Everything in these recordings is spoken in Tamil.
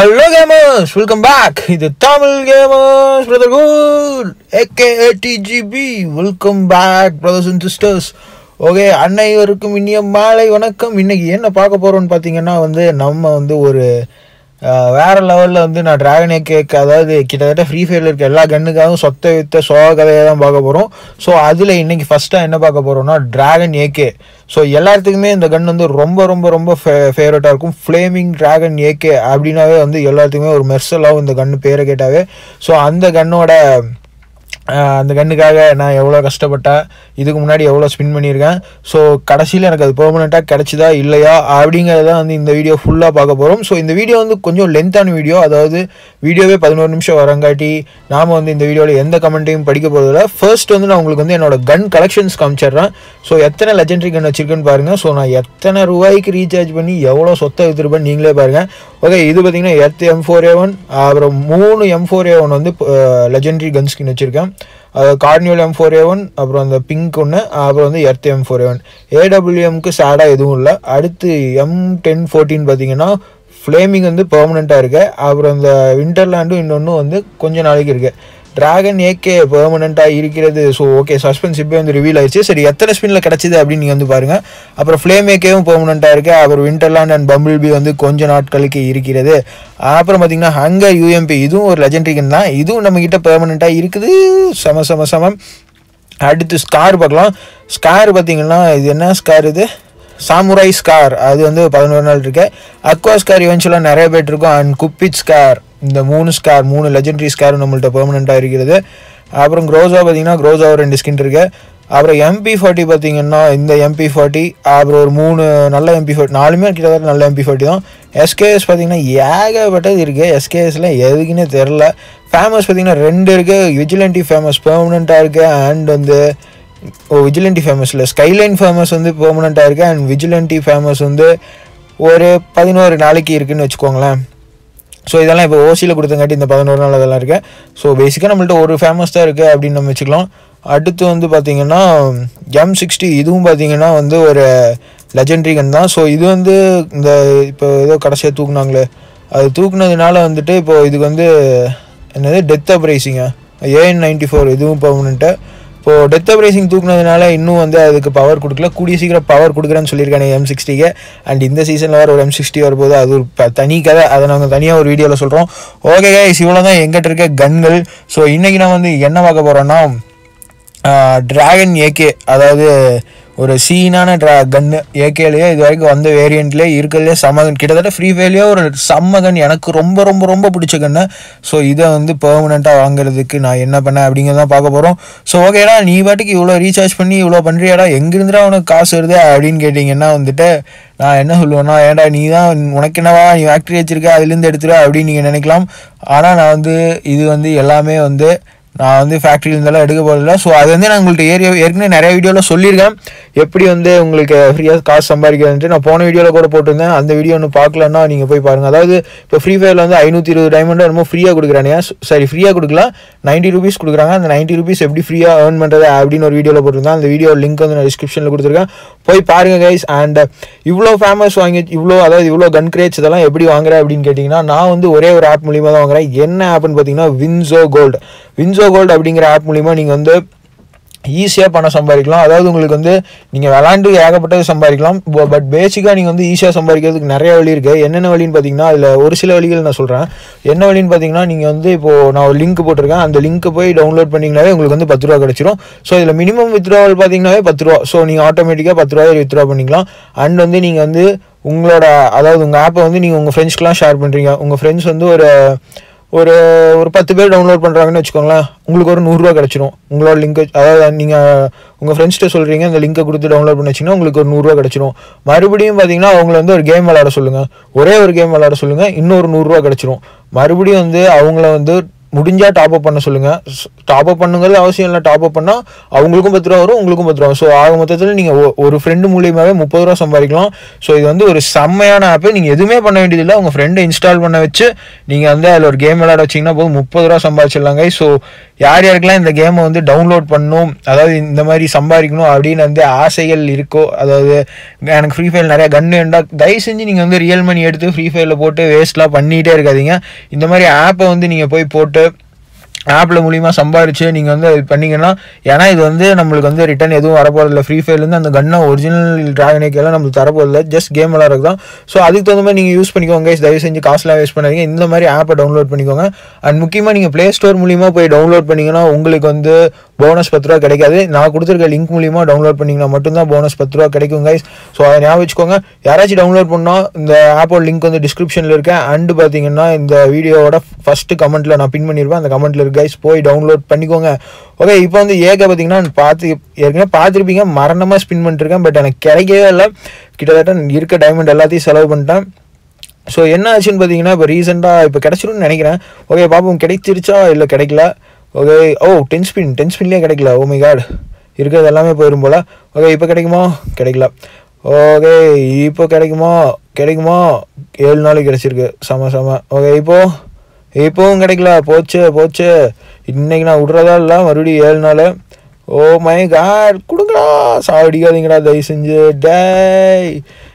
ஹலோ கேமர்ஸ் வெல்கம் பேக் இது Tamil gamers brotherhood AK DGP welcome back brothers and sisters okay அன்னைவருக்கும் இனிய மாலை வணக்கம் இன்னைக்கு என்ன பார்க்க போறோம்னு பார்த்தீங்கன்னா வந்து நம்ம வந்து ஒரு அஹ், வேற லெவலில் வந்து நான் டிராகனே கேக் அதாவது கிட்டத்தட்ட ஃப்ரீ ஃபயரில் இருக்க எல்லா கண்ணுக்காகவும் சொத்த வித்த சோக கதையை தான் பார்க்க போகிறோம் ஸோ அதில் இன்னைக்கு ஃபஸ்ட்டாக என்ன பார்க்க போகிறோம்னா டிராகன் ஏகே ஸோ எல்லாத்துக்குமே இந்த கன் வந்து ரொம்ப ரொம்ப ரொம்ப ஃபேவரட்டாக இருக்கும் ஃப்ளேமிங் டிராகன் ஏகே அப்படின்னாவே வந்து எல்லாத்துக்குமே ஒரு மெர்சலாகவும் இந்த கன்று பேரை கேட்டாவே ஸோ அந்த கன்னோட ஆஹ் அந்த கண்ணுக்காக நான் எவ்வளோ கஷ்டப்பட்டேன் இதுக்கு முன்னாடி எவ்வளோ ஸ்பின் பண்ணியிருக்கேன் ஸோ கடைசியில் எனக்கு அது பெர்மனெண்ட்டாக கிடச்சிதா இல்லையா அப்படிங்கிறத வந்து இந்த வீடியோ ஃபுல்லாக பார்க்க போகிறோம் ஸோ இந்த வீடியோ வந்து கொஞ்சம் லென்த்தான வீடியோ அதாவது வீடியோவே பதினோரு நிமிஷம் வரங்காட்டி நாம் வந்து இந்த வீடியோவில் எந்த கமெண்ட்டையும் படிக்க போகிறதில்ல ஃபர்ஸ்ட் வந்து நான் உங்களுக்கு வந்து என்னோட கன் கலெக்ஷன்ஸ் காமிச்சிடுறேன் ஸோ எத்தனை லெஜெண்டரி கன் வச்சிருக்கேன்னு பாருங்கள் ஸோ நான் எத்தனை ரூபாய்க்கு ரீசார்ஜ் பண்ணி எவ்வளோ சொத்தை விற்றுருப்பேன் நீங்களே பாருங்கள் ஓகே இது பார்த்தீங்கன்னா earth M four A one அப்புறம் மூணு எம் ஃபோர் ஏ ஒன் வந்து லெஜெண்டரி கன் ஸ்கின் வச்சுருக்கேன் carnival M four A one அப்புறம் அந்த பிங்க் ஒன்று அப்புறம் வந்து earth M four A one ஏடபிள்யூஎம்க்கு சேடாக எதுவும் இல்லை அடுத்து எம் டென் ஃபோர்டீன் பார்த்தீங்கன்னா ஃப்ளேமிங் வந்து பெர்மனெண்ட்டாக இருக்கு அப்புறம் இந்த விண்டர்லேண்டும் இன்னொன்று வந்து கொஞ்ச நாளைக்கு இருக்கு டிராகன் ஏகே பெர்மனெண்ட்டாக இருக்கிறது ஸோ ஓகே சஸ்பென்ஸ் இப்போ வந்து ரிவீல் ஆயிடுச்சு சரி எத்தனை ஸ்பின்னில் கிடச்சிது அப்படின்னு நீங்கள் வந்து பாருங்கள் அப்புறம் ஃப்ளேம் ஏகேவும் பெர்மனெண்ட்டாக இருக்குது அப்புறம் விண்டர்லேண்ட் அண்ட் பம்பிள் பி வந்து கொஞ்ச நாட்களுக்கு இருக்கிறது அப்புறம் பார்த்தீங்கன்னா ஹங்கர் யூஎம்பி இதுவும் ஒரு லெஜெண்டரிகன் தான் இதுவும் நம்மக்கிட்ட பெர்மனெண்ட்டாக இருக்குது சம சம சமம் அடுத்து ஸ்கார் பார்க்கலாம் ஸ்கார் பார்த்தீங்கன்னா இது என்ன ஸ்கார் இது சாமுராய் ஸ்கார் அது வந்து பதினோரு நாள் இருக்கு அக்வா ஸ்கார் இவென்ச்சுவலாக நிறைய பேர் இருக்கும் அண்ட் குப்பிட் ஸ்கார் இந்த மூணு ஸ்கார் மூணு லெஜெண்டரி ஸ்கார் நம்மள்ட்ட பெர்மனெண்ட்டாக இருக்கிறது அப்புறம் க்ரோஸா பார்த்தீங்கன்னா க்ரோஸா ரெண்டு ஸ்கின் இருக்கு அப்புறம் எம்பி ஃபார்ட்டி பார்த்தீங்கன்னா இந்த எம்பி ஃபார்ட்டி அப்புறம் ஒரு மூணு நல்ல எம்பி ஃபார்ட்டி நாலுமே கிட்டத்தட்ட நல்ல எம்பி ஃபார்ட்டி தான் எஸ்கேஎஸ் பார்த்தீங்கன்னா ஏகப்பட்டது இருக்குது எஸ்கேஎஸ்ல எதுக்குன்னே தெரில ஃபேமஸ் பார்த்தீங்கன்னா ரெண்டு இருக்குது விஜிலண்டி ஃபேமஸ் பெர்மனெண்ட்டாக இருக்குது அண்ட் வந்து ஓ விஜிலண்டி ஃபேமஸ் இல்லை ஸ்கைலைன் ஃபேமஸ் வந்து பெர்மனெண்ட்டாக இருக்குது அண்ட் விஜிலண்டி ஃபேமஸ் வந்து ஒரு பதினோரு நாளைக்கு இருக்குன்னு வச்சுக்கோங்களேன் ஸோ இதெல்லாம் இப்போ ஓசியில் கொடுத்தங்காட்டி இந்த பதினோரு நாள் அதெல்லாம் இருக்கு ஸோ பேசிக்காக நம்மள்ட்ட ஒரு ஃபேமஸ் தான் இருக்குது அப்படின்னு நம்ம வச்சுக்கலாம் அடுத்து வந்து பார்த்தீங்கன்னா எம் சிக்ஸ்டி இதுவும் பார்த்தீங்கன்னா வந்து ஒரு லெஜெண்டரி கன் தான் ஸோ இது வந்து இந்த இப்போ ஏதோ கடைசியாக தூக்குனாங்களே அது தூக்குனதுனால வந்துட்டு இப்போ இதுக்கு வந்து என்னது டெத் அப்ரைசிங்க ஏஎன் நைன்டி ஃபோர் இதுவும் பர்மனெண்ட்டு இப்போது டெத் அப்ரைசிங் தூக்குனதுனால இன்னும் வந்து அதுக்கு பவர் கொடுக்கல கூடிய சீக்கிரம் பவர் கொடுக்குறேன்னு சொல்லியிருக்காங்க எம் சிக்ஸ்டிக்கு அண்ட் இந்த சீசனில் வர ஒரு எம் சிக்ஸ்டி வரும்போது அது ஒரு ப- தனி கதை அதை நாங்கள் தனியாக ஒரு வீடியோவில் சொல்கிறோம் ஓகே கைஸ் இவ்வளோ தான் எங்கிட்ட இருக்க கன்கள் ஸோ இன்றைக்கி நான் வந்து என்ன பார்க்க போகிறோன்னா டிராகன் ஏகே அதாவது ஒரு சீனான ட்ரா கன்னு ஏகேலேயே இது வரைக்கும் வந்த வேரியண்ட்லேயே இருக்கிறதுலே செம்ம gun. கிட்டத்தட்ட ஃப்ரீ ஃபயர்லேயே ஒரு செம்ம கன் எனக்கு ரொம்ப ரொம்ப ரொம்ப பிடிச்ச கன்று ஸோ இதை வந்து பெர்மனெண்ட்டாக வாங்குறதுக்கு நான் என்ன பண்ணேன் அப்படிங்கிறத பார்க்க போகிறோம் ஸோ ஓகேடா நீ பாட்டுக்கு இவ்வளோ ரீசார்ஜ் பண்ணி இவ்வளோ பண்ணுறியாடா எங்கிருந்துடா உனக்கு காசு வருது அப்படின்னு கேட்டிங்கன்னா வந்துட்டு நான் என்ன சொல்லுவேன்னா ஏன்டா நீ தான் உனக்கு என்னவா நீ ஃபேக்ட்ரி வச்சிருக்க அதுலேருந்து எடுத்துரு அப்படின்னு நீங்கள் நினைக்கலாம் ஆனால் நான் வந்து இது வந்து எல்லாமே வந்து நான் வந்து ஃபேக்ட்ரியிலேருந்தெல்லாம் எடுக்க போகிறதில்ல ஸோ அது வந்து நான் உங்கள்கிட்ட ஏரியா ஏற்கனவே நிறைய வீடியோவில் சொல்லியிருக்கேன் எப்படி வந்து உங்களுக்கு ஃப்ரீயாக காசு சம்பாதிக்கிறதுன்ட்டு நான் போன வீடியோவில் கூட போட்டிருந்தேன் அந்த வீடியோ ஒன்று பார்க்கலன்னா நீங்கள் போய் பாருங்கள் அதாவது இப்போ ஃப்ரீ ஃபயரில் வந்து ஐநூற்றி இருபது டைமண்ட் என்னமோ ஃப்ரீயாக கொடுக்குறானே சாரி ஃப்ரீயாக கொடுக்கல நைன்ட்டி ருபீஸ் கொடுக்குறாங்க அந்த நைன்ட்டி ருபீஸ் எப்படி ஃப்ரீயாக ஏர்ன் பண்ணுறது அப்படின்னு ஒரு வீடியோவில் போட்டிருந்தேன் அந்த வீடியோ லிங்க் வந்து நான் டிஸ்கிரிப்ஷனில் கொடுத்துருக்கேன் போய் பாருங்க கைஸ் அண்ட் இவ்வளோ ஃபேமஸ் வாங்கி இவ்வளோ அதாவது இவ்வளோ கன் கிரேட்ஸ் இதெல்லாம் எப்படி வாங்குறேன் அப்படின்னு கேட்டிங்கன்னா நான் வந்து ஒரே ஒரு ஆப் மூலியமாக தான் வாங்குறேன் என்ன ஆப்னு பார்த்தீங்கன்னா வின்சோ கோல்டு வின்சோ கோல்டு அப்படிங்கிற ஆப் மூலிமா நீங்கள் வந்து ஈஸியாக பணம் சம்பாதிக்கலாம் அதாவது உங்களுக்கு வந்து நீங்கள் விளாண்டு ஏகப்பட்டது சம்பாதிக்கலாம் பட் பேசிக்காக நீங்கள் வந்து ஈஸியாக சம்பாதிக்கிறதுக்கு நிறைய வழி இருக்குது என்னென்ன வழின்னு பார்த்தீங்கன்னா அதில் ஒரு சில வழிகள் நான் சொல்கிறேன் என்ன வழின்னு பார்த்தீங்கன்னா நீங்கள் வந்து இப்போது நான் ஒரு லிங்க் போட்டிருக்கேன் அந்த லிங்க்கை போய் டவுன்லோட் பண்ணிங்கனாவே உங்களுக்கு வந்து பத்து ரூபா கிடச்சிரும் ஸோ இதில் மினிமம் வித்ட்ராவல் பார்த்தீங்கன்னாவே பத்து ரூபா ஸோ நீங்கள் ஆட்டோமேட்டிக்காக பத்து ரூபாய் வித்ட்ரா பண்ணிக்கலாம் அண்ட் வந்து நீங்கள் வந்து உங்களோட அதாவது உங்கள் ஆப்பை வந்து நீங்கள் உங்கள் ஃப்ரெண்ட்ஸ்க்குலாம் ஷேர் பண்ணுறீங்க உங்கள் ஃப்ரெண்ட்ஸ் வந்து ஒரு ஒரு ஒரு பத்து பேர் டவுன்லோட் பண்ணுறாங்கன்னு வச்சுக்கோங்களேன் உங்களுக்கு ஒரு நூறுரூவா கிடச்சிரும் உங்களோட லிங்க் அதாவது நீங்கள் உங்கள் ஃப்ரெண்ட்ஸ்கிட்ட சொல்கிறீங்க அந்த லிங்கை கொடுத்து டவுன்லோட் பண்ணி வச்சிங்கன்னா உங்களுக்கு ஒரு நூறுரூவா கிடச்சிரும் மறுபடியும் பார்த்தீங்கன்னா அவங்கள வந்து ஒரு கேம் விளாட சொல்லுங்கள் ஒரே ஒரு கேம் விளாட சொல்லுங்கள் இன்னொரு நூறுரூவா கிடச்சிரும் மறுபடியும் வந்து அவங்கள வந்து முடிஞ்சா டாப் அப் பண்ண சொல்லுங்க டாப் அப் பண்ணுங்கிறது அவசியம் இல்லை டாப் அப் பண்ணால் அவங்களுக்கும் பத்து ரூபா வரும் உங்களுக்கும் பத்து ரூபா ஸோ ஆக மொத்தத்தில் நீங்கள் ஒரு ஃப்ரெண்டு மூலியமாகவே முப்பது ரூபா சம்பாதிக்கலாம் ஸோ இது வந்து ஒரு செம்மையான ஆப்பு நீங்கள் எதுவுமே பண்ண வேண்டியதில்லை உங்கள் ஃப்ரெண்டை இன்ஸ்டால் பண்ண வச்சு நீங்கள் வந்து அதில் ஒரு கேம் விளையாட வச்சிங்கன்னா போதும் முப்பது ரூபா சம்பாதிச்சிடலாங்க ஸோ யார் யாருக்கெல்லாம் இந்த கேமை வந்து டவுன்லோட் பண்ணணும் அதாவது இந்த மாதிரி சம்பாதிக்கணும் அப்படின்னு வந்து ஆசைகள் இருக்கோ அதாவது எனக்கு ஃப்ரீ ஃபயர் நிறைய கன்று வேண்டா தயவு செஞ்சு நீங்கள் வந்து ரியல் மணி எடுத்து ஃப்ரீ ஃபயரில் போட்டு வேஸ்ட்லாம் பண்ணிகிட்டே இருக்காதீங்க இந்த மாதிரி ஆப்பை வந்து நீங்கள் போய் போட்டு ஆப்பில் மூலிமா சம்பாரிச்சு நீங்கள் வந்து இது பண்ணீங்கன்னா ஏன்னா இது வந்து நம்மளுக்கு வந்து ரிட்டன் எதுவும் வரப்போறதில்ல ஃப்ரீ ஃபயர்லேருந்து அந்த கன்னை ஒரிஜினல் ட்ராகனேக்கெல்லாம் நம்மளுக்கு தரப்போதில்ல ஜஸ்ட் கேம் விளாட்றது தான் ஸோ அதுக்கு தகுந்த மாதிரி நீங்கள் யூஸ் பண்ணிக்கோங்க guys. தயவு செஞ்சு காசுலாம் வேஸ்ட் பண்ணாதீங்க இந்த மாதிரி ஆப்பை டவுன்லோட் பண்ணிக்கோங்க அண்ட் முக்கியமாக நீங்கள் ப்ளே ஸ்டோர் மூலிமா போய் டவுன்லோட் பண்ணீங்கன்னா உங்களுக்கு வந்து போனஸ் பத்து ரூபா கிடைக்காது நான் கொடுத்துருக்க லிங்க் மூலிமா டவுன்லோட் பண்ணிங்கன்னா மட்டும்தான் போனஸ் பத்து ரூபா கிடைக்கும் கைஸ் ஸோ அதை ஞாபகம் வச்சுக்கோங்க யாராச்சும் டவுன்லோட் பண்ணால் இந்த ஆப்போட லிங்க் வந்து டிஸ்கிரிப்ஷனில் இருக்கேன் அண்டு பார்த்தீங்கன்னா இந்த வீடியோவோட ஃபஸ்ட்டு கமெண்ட்டில் நான் பின் பண்ணியிருப்பேன் அந்த கமெண்ட்டில் இருக்கு கைஸ் போய் டவுன்லோட் பண்ணிக்கோங்க ஓகே இப்போ வந்து ஏக பார்த்தீங்கன்னா நான் பார்த்து ஏற்கனவே பார்த்துருப்பீங்க மரணமாக ஸ்பின் பண்ணிட்டுருக்கேன் பட் எனக்கு கிடைக்கவே இல்லை கிட்டத்தட்ட இருக்க டைமண்ட் எல்லாத்தையும் செலவு பண்ணிட்டேன் ஸோ என்ன ஆச்சுன்னு பார்த்தீங்கன்னா இப்போ ரீசெண்டாக இப்போ கிடச்சிரும்னு நினைக்கிறேன் ஓகே பாப்போம் கிடைச்சிருச்சா இல்லை கிடைக்கல okay oh ten spin ten ஸ்பின்லேயே கிடைக்கல ஓ மை காட் இருக்கிறது எல்லாமே போயிடும் போல் ஓகே இப்போ கிடைக்குமா கிடைக்கல ஓகே இப்போ கிடைக்குமா கிடைக்குமா ஏழு நாளைக்கு கிடச்சிருக்கு செம செம ஓகே இப்போ இப்போவும் கிடைக்கல போச்சு போச்சு இன்னைக்கு நான் விட்றதா இல்லை மறுபடியும் ஏழு நாள் ஓ மை காட் கொடுங்கடா சாவடிக்காதீங்கடா தயவு செஞ்சு டேய்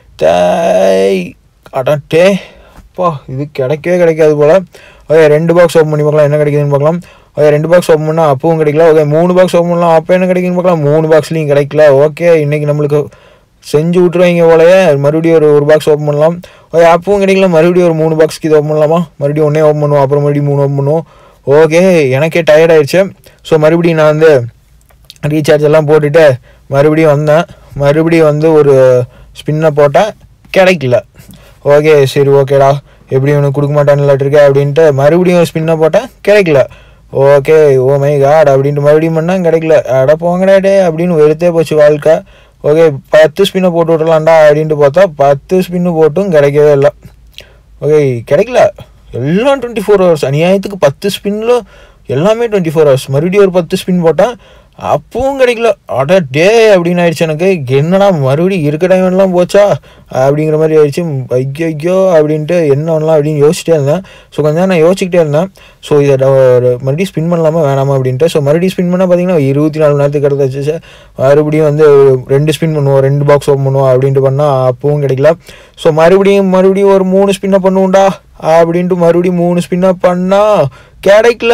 டேய் அடட்டே அப்பா இது கிடைக்கவே கிடைக்காது போல் ஓகே ரெண்டு பாக்ஸ் ஓப்பன் பண்ணி பார்க்கலாம் என்ன கிடைக்குதுன்னு பார்க்கலாம் ஓகே ரெண்டு பாக்ஸ் ஓப்பன் பண்ணால் அப்பவும் கிடைக்கல ஓகே மூணு பாக்ஸ் ஓப்பன் பண்ணலாம் அப்போ என்ன கிடைக்குதுன்னு பார்க்கலாம் மூணு பாக்ஸ்லையும் கிடைக்கல ஓகே இன்னைக்கு நம்மளுக்கு செஞ்சு விட்ருவாங்க போலயே மறுபடியும் ஒரு ஒரு பாக்ஸ் ஓப்பன் பண்ணலாம் ஓகே அப்பவும் கிடைக்கல மறுபடியும் ஒரு மூணு பாக்ஸ்க்கு இது ஓப்பன் பண்ணலாமா மறுபடியும் ஒன்றே ஓப்பன் பண்ணுவோம் அப்புறம் மறுபடியும் மூணு ஓப்பன் பண்ணுவோம் ஓகே எனக்கே டயர்ட் ஆயிடுச்சு ஸோ மறுபடியும் நான் வந்து ரீசார்ஜ் எல்லாம் போட்டுட்டு மறுபடியும் வந்தேன் மறுபடியும் வந்து ஒரு ஸ்பின்னை போட்டேன் கிடைக்கல ஓகே சரி ஓகேடா எப்படி உனக்கு கொடுக்க மாட்டான்லாட்டிருக்க அப்படின்ட்டு மறுபடியும் ஒரு ஸ்பின்னை போட்டேன் கிடைக்கல ஓகே ஓ மை காட் அப்படின்ட்டு மறுபடியும் பண்ணால் கிடைக்கல அட போங்கடா டே அப்படின்னு வெறுத்தே போச்சு வாழ்க்கை ஓகே பத்து ஸ்பின்னை போட்டு விட்றலாம்டா அப்படின்ட்டு பார்த்தா பத்து ஸ்பின்னு போட்டும் கிடைக்கவே இல்லை ஓகே கிடைக்கல எல்லாம் டுவெண்ட்டி ஃபோர் ஹவர்ஸ் அநியாயத்துக்கு பத்து ஸ்பின்னில் எல்லாமே டுவெண்ட்டி ஃபோர் ஹவர்ஸ் மறுபடியும் ஒரு பத்து ஸ்பின் போட்டேன் அப்பவும் கிடைக்கல அட டே அப்படின்னு ஆயிடுச்சு எனக்கு என்னடா மறுபடியும் இருக்க டைம்லாம் போச்சா அப்படிங்கிற மாதிரி ஆயிடுச்சு ஐயோ ஐயோ அப்படின்ட்டு என்ன பண்ணலாம் அப்படின்னு யோசிச்சிட்டே இருந்தேன் ஸோ கொஞ்ச நேரம் நான் யோசிச்சுக்கிட்டே இருந்தேன் ஸோ இதை ட- ஒரு மறுபடியும் ஸ்பின் பண்ணலாமா வேணாமா அப்படின்ட்டு ஸோ மறுபடியும் ஸ்பின் பண்ணால் பார்த்தீங்கன்னா இருபத்தி நாலு நேரத்துக்கு கிடச்சி மறுபடியும் வந்து ரெண்டு ஸ்பின் பண்ணுவோம் ரெண்டு பாக்ஸ் ஓப்பன் பண்ணுவோம் அப்படின்ட்டு பண்ணால் அப்பவும் கிடைக்கல ஸோ மறுபடியும் மறுபடியும் ஒரு மூணு ஸ்பின்னை பண்ணுவோம்டா அப்படின்ட்டு மறுபடியும் மூணு ஸ்பின்னை பண்ணா கிடைக்கல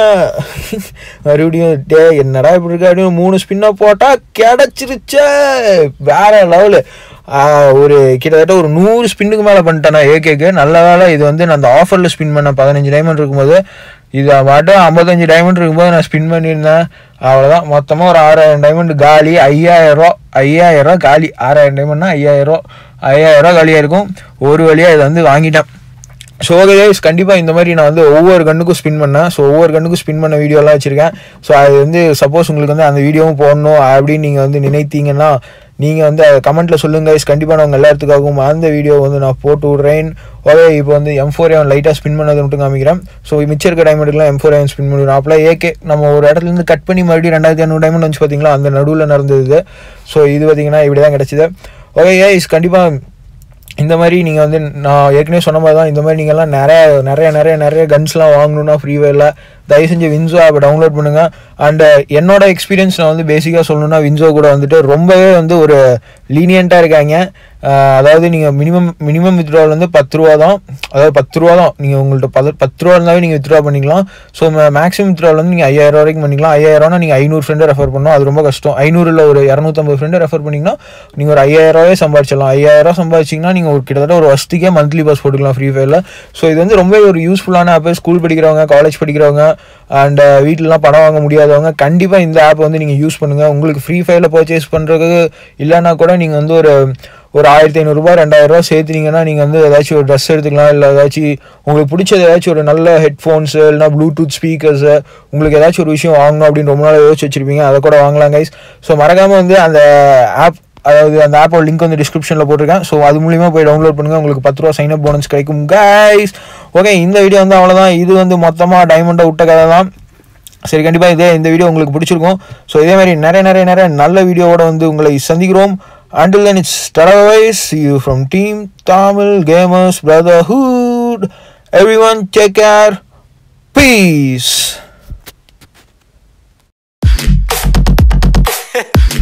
மறுபடியும் டே என்னடா இப்படி இருக்கு அப்படின்னு மூணு ஸ்பின்னை போட்டா கிடைச்சிருச்சே வேற லெவலு ஒரு கிட்டத்தட்ட ஒரு நூறு ஸ்பின்னுக்கு மேலே பண்ணிட்டேன் ஏகேக்கு நல்ல வேலை இது வந்து நான் அந்த ஆஃபரில் ஸ்பின் பண்ண பதினஞ்சு டைமண்ட் இருக்கும்போது இது மட்டும் ஐம்பத்தஞ்சு டைமண்ட் இருக்கும்போது நான் ஸ்பின் பண்ணியிருந்தேன் அவ்வளோதான் மொத்தமாக ஒரு ஆறாயிரம் டைமண்ட் காலி ஐயாயிரம் ரூபா ஐயாயிரம் ரூபா காலி ஆறாயிரம் டைமண்ட்னா ஐயாயிரம் ரூபா ஐயாயிரம் ரூபா காலியாக இருக்கும் ஒரு வழியாக இதை வந்து வாங்கிட்டேன் ஸோ ஓகே கைஸ் கண்டிப்பாக இந்த மாதிரி நான் வந்து ஒவ்வொரு கண்ணுக்கும் ஸ்பின் பண்ணேன் ஸோ ஒவ்வொரு கண்ணுக்கும் ஸ்பின் பண்ண வீடியோலாம் வச்சுருக்கேன் ஸோ அது வந்து சப்போஸ் உங்களுக்கு வந்து அந்த வீடியோவும் போடணும் அப்படின்னு நீங்கள் வந்து நினைத்தீங்கன்னா நீங்கள் வந்து கமெண்ட்டில் சொல்லுங்க கைஸ் கண்டிப்பாக நான் உங்கள் எல்லாத்துக்காகவும் அந்த வீடியோ வந்து நான் போட்டு விட்றேன் ஓகே இப்போ வந்து எம் ஃபோர் எவன் லைட்டாக ஸ்பின் பண்ணதை மட்டும் காமிக்கிறேன் ஸோ மிச்சம் இருக்க டைமண்டுக்குலாம் எம் ஃபோர் எவன் ஸ்பின் பண்ணிடுறோம் அப்போலாம் ஏகே நம்ம ஒரு இடத்துல இருந்து கட் பண்ணி மறுபடியும் ரெண்டாயிரத்தி ஐநூறு டைமண்ட் வந்து பார்த்தீங்களா அந்த நடுவில் நடந்தது ஸோ இது பார்த்தீங்கன்னா இப்படி தான் கிடச்சிது ஓகே கைஸ் கண்டிப்பாக இந்த மாதிரி நீங்கள் வந்து நான் ஏற்கனவே சொன்ன மாதிரி தான் இந்த மாதிரி நீங்கள்லாம் நிறைய நிறைய நிறைய நிறைய கன்ஸ்லாம் வாங்கணுன்னா ஃப்ரீ ஃபயரில் தயவு செஞ்சு வின்சோ ஆப்பை டவுன்லோட் பண்ணுங்கள் அண்ட் என்னோட எக்ஸ்பீரியன்ஸ் நான் வந்து பேசிக்காக சொல்லணும்னா வின்சோ கூட வந்துட்டு ரொம்பவே வந்து ஒரு லீனியண்ட்டாக இருக்காங்க அஹ் அதாவது நீங்கள் மினிமம் மினிமம் வித்ட்ராவல் வந்து பத்து ரூபா தான் அதாவது பத்து ரூபா தான் நீங்கள் உங்கள்கிட்ட பத பத்து ரூபா இருந்தாவே நீங்கள் வித்ட்ரா பண்ணிக்கலாம் ஸோ மேக்ஸிமம் வித்ட்ராவல் வந்து நீங்கள் ஐயாயிரம் வரைக்கும் பண்ணிக்கலாம் ஐயாயிரம்னா நீங்கள் ஐநூறு ஃப்ரெண்டை ரெஃபர் பண்ணணும் அது ரொம்ப கஷ்டம் ஐநூறுல ஒரு இரநூத்தம்பது ஃப்ரெண்டை ரெஃபர் பண்ணிங்கன்னா நீங்கள் ஒரு ஐயாயிரரூவாயே சம்பாதிச்சிடலாம் ஐயாயிரம் சம்பாதிச்சிங்கன்னா நீங்கள் ஒரு கிட்டத்தட்ட ஒரு வருஷத்துக்கே மந்த்லி பாஸ் போட்டுக்கலாம் ஃப்ரீ ஃபயரில் ஸோ இது வந்து ரொம்ப ஒரு யூஸ்ஃபுல்லான ஆப் ஸ்கூல் படிக்கிறவங்க காலேஜ் படிக்கிறவங்க அண்ட் வீட்டிலலாம் பணம் வாங்க முடியாதவங்க கண்டிப்பாக இந்த ஆப் வந்து நீங்கள் யூஸ் பண்ணுங்கள் உங்களுக்கு ஃப்ரீ ஃபயரில் பர்ச்சேஸ் பண்ணுறதுக்கு இல்லைன்னா கூட நீங்கள் வந்து ஒரு ஒரு ஆயிரத்தி ஐநூறுரூபா ரெண்டாயிரம் ரூபா சேர்த்துனீங்கன்னா நீங்கள் வந்து ஏதாச்சும் ஒரு ட்ரெஸ் எடுத்துக்கலாம் இல்லை ஏதாச்சும் உங்களுக்கு பிடிச்சது ஏதாச்சும் ஒரு நல்ல ஹெட்ஃபோன்ஸு இல்லைனா ப்ளூடூத் ஸ்பீக்கர்ஸு உங்களுக்கு ஏதாச்சும் ஒரு விஷயம் வாங்கணும் அப்படின்னு ரொம்ப நாள் யோசிச்சு வச்சிருப்பீங்க அதை கூட வாங்கலாம் கைஸ் ஸோ மறக்காமல் வந்து அந்த ஆப் அதாவது அந்த ஆப்போட லிங்க் வந்து டிஸ்கிரிப்ஷனில் போட்டிருக்கேன் ஸோ அது மூலியமா போய் டவுன்லோட் பண்ணுங்கள் உங்களுக்கு பத்து ரூபா சைன் அப் போனஸ் கிடைக்கும் கைஸ் ஓகே இந்த வீடியோ வந்து அவ்வளோதான் இது வந்து மொத்தமாக டைமண்டை விட்ட கதை தான் சரி கண்டிப்பாக இதே இந்த வீடியோ உங்களுக்கு பிடிச்சிருக்கும் ஸோ இதே மாதிரி நிறைய நிறைய நிறைய நல்ல வீடியோவோட வந்து உங்களை சந்திக்கிறோம் until then it's otherwise see you from team tamil gamers brotherhood everyone take care peace